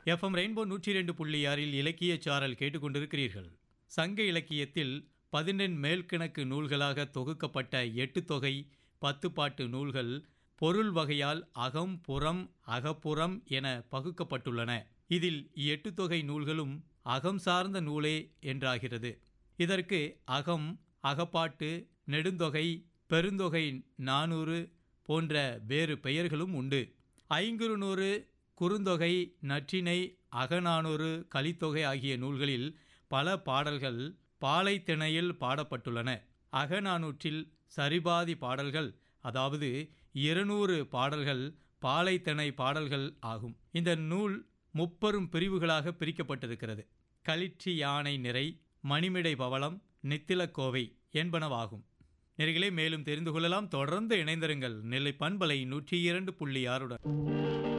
FM rainbow நூற்றி இரண்டு புள்ளி ஆறில் இலக்கிய சாரல் கேட்டுக்கொண்டிருக்கிறீர்கள் சங்க இலக்கியத்தில் பதினெண் மேல்கணக்கு நூல்களாக தொகுக்கப்பட்ட எட்டு தொகை பத்து பாட்டு நூல்கள் பொருள் வகையால் அகம் புறம் அகப்புறம் என பகுக்கப்பட்டுள்ளன இதில் எட்டு தொகை நூல்களும் அகம் சார்ந்த நூலே என்றாகிறது இதற்கு அகம் அகப்பாட்டு நெடுந்தொகை பெருந்தொகை நானூறு போன்ற வேறு பெயர்களும் உண்டு ஐங்குறுநூறு குறுந்தொகை நற்றினை அகநானூறு கலித்தொகை ஆகிய நூல்களில் பல பாடல்கள் பாலைத்திணையில் பாடப்பட்டுள்ளன அகநானூற்றில் சரிபாதி பாடல்கள் அதாவது இருநூறு பாடல்கள் பாலைத்திணை பாடல்கள் ஆகும் இந்த நூல் முப்பெரும் பிரிவுகளாக பிரிக்கப்பட்டிருக்கிறது களிற்றி யானை நிறை மணிமிடை பவளம் நித்திலக்கோவை என்பனவாகும் நேர்களே மேலும் தெரிந்து கொள்ளலாம் தொடர்ந்து இணைந்திருங்கள் நெல்லை பண்பலை நூற்றி இரண்டு புள்ளி ஆறுடன்